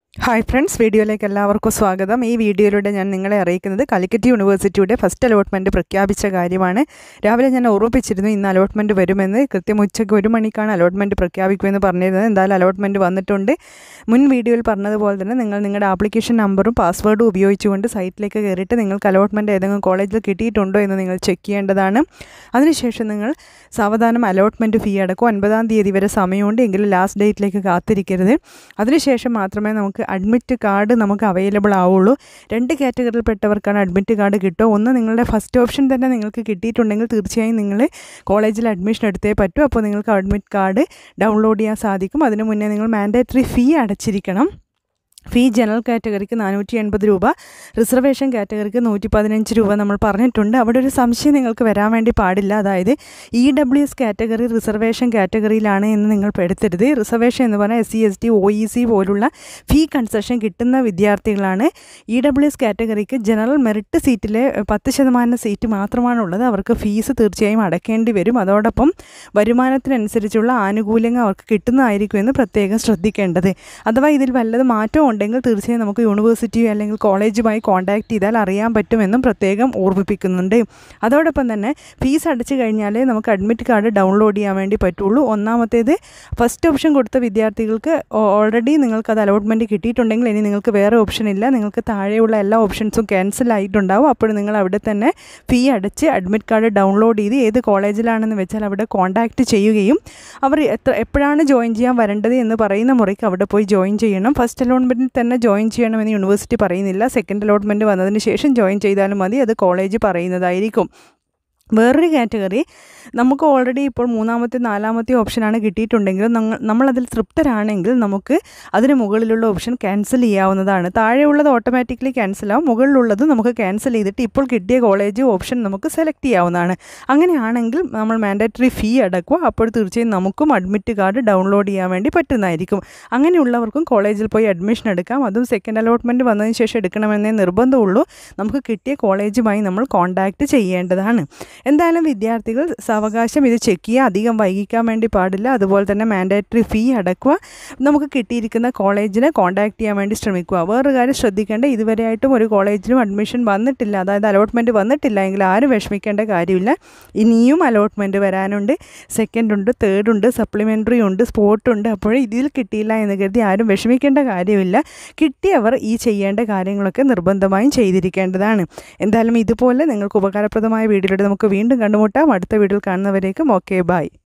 hi friends വീഡിയോയിലേക്ക് എല്ലാവർക്കും സ്വാഗതം ഈ വീഡിയോയിലൂടെ ഞാൻ നിങ്ങളെ അറിയിക്കുന്നത് കാലിക്കറ്റ് യൂണിവേഴ്സിറ്റിയുടെ ഫസ്റ്റ് അലോട്ട്മെൻറ്റ് പ്രഖ്യാപിച്ച കാര്യമാണ് രാവിലെ ഞാൻ ഓർമ്മിപ്പിച്ചിരുന്നു ഇന്ന് അലോട്ട്മെൻറ്റ് വരുമെന്ന് കൃത്യം ഉച്ചയ്ക്ക് ഒരു മണിക്കാണ് അലോട്ട്മെൻറ്റ് പ്രഖ്യാപിക്കുമെന്ന് പറഞ്ഞിരുന്നത് എന്തായാലും അലോട്ട്മെൻറ്റ് വന്നിട്ടുണ്ട് മുൻ വീഡിയോയിൽ പറഞ്ഞതുപോലെ തന്നെ നിങ്ങൾ നിങ്ങളുടെ ആപ്ലിക്കേഷൻ നമ്പറും പാസ്വേഡും ഉപയോഗിച്ചുകൊണ്ട് സൈറ്റിലേക്ക് കയറിയിട്ട് നിങ്ങൾക്ക് അലോട്ട്മെൻറ്റ് ഏതെങ്കിലും കോളേജിൽ കിട്ടിയിട്ടുണ്ടോ എന്ന് നിങ്ങൾ ചെക്ക് ചെയ്യേണ്ടതാണ് അതിനുശേഷം നിങ്ങൾ സാവധാനം അലോട്ട്മെൻറ്റ് ഫീ അടക്കും ഒൻപതാം തീയതി വരെ സമയമുണ്ട് എങ്കിലും ലാസ്റ്റ് ഡേറ്റിലേക്ക് കാത്തിരിക്കരുത് അതിനുശേഷം മാത്രമേ നമുക്ക് അഡ്മിറ്റ് കാർഡ് നമുക്ക് അവൈലബിൾ ആവുള്ളൂ രണ്ട് കാറ്റഗറിയിൽപ്പെട്ടവർക്കാണ് അഡ്മിറ്റ് കാർഡ് കിട്ടുക ഒന്ന് നിങ്ങളുടെ ഫസ്റ്റ് ഓപ്ഷൻ തന്നെ നിങ്ങൾക്ക് കിട്ടിയിട്ടുണ്ടെങ്കിൽ തീർച്ചയായും നിങ്ങൾ കോളേജിൽ അഡ്മിഷൻ എടുത്തേ പറ്റൂ അപ്പോൾ നിങ്ങൾക്ക് അഡ്മിറ്റ് കാർഡ് ഡൗൺലോഡ് ചെയ്യാൻ സാധിക്കും അതിനു മുന്നേ നിങ്ങൾ മാൻഡേറ്ററി ഫീ അടച്ചിരിക്കണം ഫീ ജനറൽ കാറ്റഗറിക്ക് നാനൂറ്റി എൺപത് രൂപ റിസർവേഷൻ കാറ്റഗറിക്ക് നൂറ്റി പതിനഞ്ച് രൂപ നമ്മൾ പറഞ്ഞിട്ടുണ്ട് അവിടെ ഒരു സംശയം നിങ്ങൾക്ക് വരാൻ വേണ്ടി പാടില്ല അതായത് E W S category reservation കാറ്റഗറിയിലാണ് എന്ന് നിങ്ങൾ പെടുത്തരുത് റിസർവേഷൻ എന്ന് പറഞ്ഞാൽ S C S T O E C പോലുള്ള ഫീ കൺസെഷൻ കിട്ടുന്ന വിദ്യാർത്ഥികളാണ് ഇ ഡബ്ല്യു എസ് കാറ്റഗറിക്ക് ജനറൽ മെറിറ്റ് സീറ്റിലെ പത്ത് ശതമാനം സീറ്റ് മാത്രമാണുള്ളത് അവർക്ക് ഫീസ് തീർച്ചയായും അടയ്ക്കേണ്ടി വരും അതോടൊപ്പം വരുമാനത്തിനനുസരിച്ചുള്ള ആനുകൂല്യങ്ങൾ അവർക്ക് കിട്ടുന്നതായിരിക്കുമെന്ന് പ്രത്യേകം ശ്രദ്ധിക്കേണ്ടത് അഥവാ ഇതിൽ വല്ലത് മാറ്റം ഉണ്ടെങ്കിൽ തീർച്ചയായും നമുക്ക് യൂണിവേഴ്സിറ്റിയോ അല്ലെങ്കിൽ കോളേജുമായി കോൺടാക്ട് ചെയ്താൽ അറിയാൻ പറ്റുമെന്നും പ്രത്യേകം ഓർമ്മിപ്പിക്കുന്നുണ്ട് അതോടൊപ്പം തന്നെ ഫീസ് അടച്ചു കഴിഞ്ഞാലേ നമുക്ക് അഡ്മിറ്റ് കാർഡ് ഡൗൺലോഡ് ചെയ്യാൻ വേണ്ടി പറ്റുള്ളൂ ഒന്നാമത്തേത് ഫസ്റ്റ് ഓപ്ഷൻ കൊടുത്ത വിദ്യാർത്ഥികൾക്ക് ഓൾറെഡി നിങ്ങൾക്ക് അത് അലോട്ട്മെൻറ്റ് കിട്ടിയിട്ടുണ്ടെങ്കിൽ ഇനി നിങ്ങൾക്ക് വേറെ ഓപ്ഷൻ ഇല്ല നിങ്ങൾക്ക് താഴെയുള്ള എല്ലാ ഓപ്ഷൻസും ക്യാൻസൽ ആയിട്ടുണ്ടാവും അപ്പോൾ നിങ്ങൾ അവിടെ തന്നെ ഫീ അടച്ച് അഡ്മിറ്റ് കാർഡ് ഡൗൺലോഡ് ചെയ്ത് ഏത് കോളേജിലാണെന്ന് വെച്ചാൽ അവിടെ കോൺടാക്റ്റ് ചെയ്യുകയും അവർ എത്ര എപ്പോഴാണ് ജോയിൻ ചെയ്യാൻ വരേണ്ടത് എന്ന് പറയുന്ന മുറയ്ക്ക് അവിടെ പോയി ജോയിൻ ചെയ്യണം ഫസ്റ്റ് അലോട്ട്മെൻറ്റിൽ തന്നെ ജോയിൻ ചെയ്യണമെന്ന് യൂണിവേഴ്സിറ്റി പറയുന്നില്ല സെക്കൻഡ് അലോട്ട്മെൻറ്റ് വന്നതിന് ശേഷം ജോയിൻ ചെയ്താലും മതി അത് കോളേജ് പറയുന്നതായിരിക്കും വേറൊരു കാറ്റഗറി നമുക്ക് ഓൾറെഡി ഇപ്പോൾ മൂന്നാമത്തെ നാലാമത്തെ ഓപ്ഷനാണ് കിട്ടിയിട്ടുണ്ടെങ്കിലും നമ്മൾ നമ്മളതിൽ തൃപ്തരാണെങ്കിൽ നമുക്ക് അതിന് മുകളിലുള്ള ഓപ്ഷൻ ക്യാൻസൽ ചെയ്യാവുന്നതാണ് താഴെയുള്ളത് ഓട്ടോമാറ്റിക്കലി ക്യാൻസൽ ആവും മുകളിലുള്ളത് നമുക്ക് ക്യാൻസൽ ചെയ്തിട്ട് ഇപ്പോൾ കിട്ടിയ കോളേജ് ഓപ്ഷൻ നമുക്ക് സെലക്ട് ചെയ്യാവുന്നതാണ് അങ്ങനെയാണെങ്കിൽ നമ്മൾ മാൻഡേറ്ററി ഫീ അടക്കുക അപ്പോൾ തീർച്ചയായും നമുക്കും അഡ്മിറ്റ് കാർഡ് ഡൗൺലോഡ് ചെയ്യാൻ വേണ്ടി പറ്റുന്നതായിരിക്കും അങ്ങനെയുള്ളവർക്കും കോളേജിൽ പോയി അഡ്മിഷൻ എടുക്കാം അതും സെക്കൻഡ് അലോട്ട്മെൻറ്റ് വന്നതിന് ശേഷം എടുക്കണമെന്നേ നിർബന്ധമുള്ളൂ നമുക്ക് കിട്ടിയ കോളേജുമായി നമ്മൾ കോൺടാക്റ്റ് ചെയ്യേണ്ടതാണ് എന്തായാലും വിദ്യാർത്ഥികൾ സാവകാശം ഇത് ചെക്ക് ചെയ്യുക അധികം വൈകിക്കാൻ വേണ്ടി പാടില്ല അതുപോലെ തന്നെ മാൻഡേറ്ററി ഫീ അടക്കുക നമുക്ക് കിട്ടിയിരിക്കുന്ന കോളേജിനെ കോൺടാക്ട് ചെയ്യാൻ വേണ്ടി ശ്രമിക്കുക വേറൊരു കാര്യം ശ്രദ്ധിക്കേണ്ട ഇതുവരെയായിട്ടും ഒരു കോളേജിലും അഡ്മിഷൻ വന്നിട്ടില്ല അതായത് അലോട്ട്മെൻറ്റ് വന്നിട്ടില്ല എങ്കിൽ ആരും വിഷമിക്കേണ്ട കാര്യമില്ല ഇനിയും അലോട്ട്മെൻറ്റ് വരാനുണ്ട് സെക്കൻഡ് ഉണ്ട് തേർഡ് ഉണ്ട് സപ്ലിമെൻ്ററി ഉണ്ട് സ്പോട്ട് ഉണ്ട് അപ്പോൾ ഇതിൽ കിട്ടിയില്ല എന്ന് കരുതി ആരും വിഷമിക്കേണ്ട കാര്യമില്ല കിട്ടിയവർ ഈ ചെയ്യേണ്ട കാര്യങ്ങളൊക്കെ നിർബന്ധമായും ചെയ്തിരിക്കേണ്ടതാണ് എന്തായാലും ഇതുപോലെ നിങ്ങൾക്ക് ഉപകാരപ്രദമായ വീഡിയോയിലൂടെ നമുക്ക് വീണ്ടും കണ്ടുമുട്ടാം അടുത്ത വീഡിയോയിൽ കാണുന്നവരേക്കും ഓക്കെ ബൈ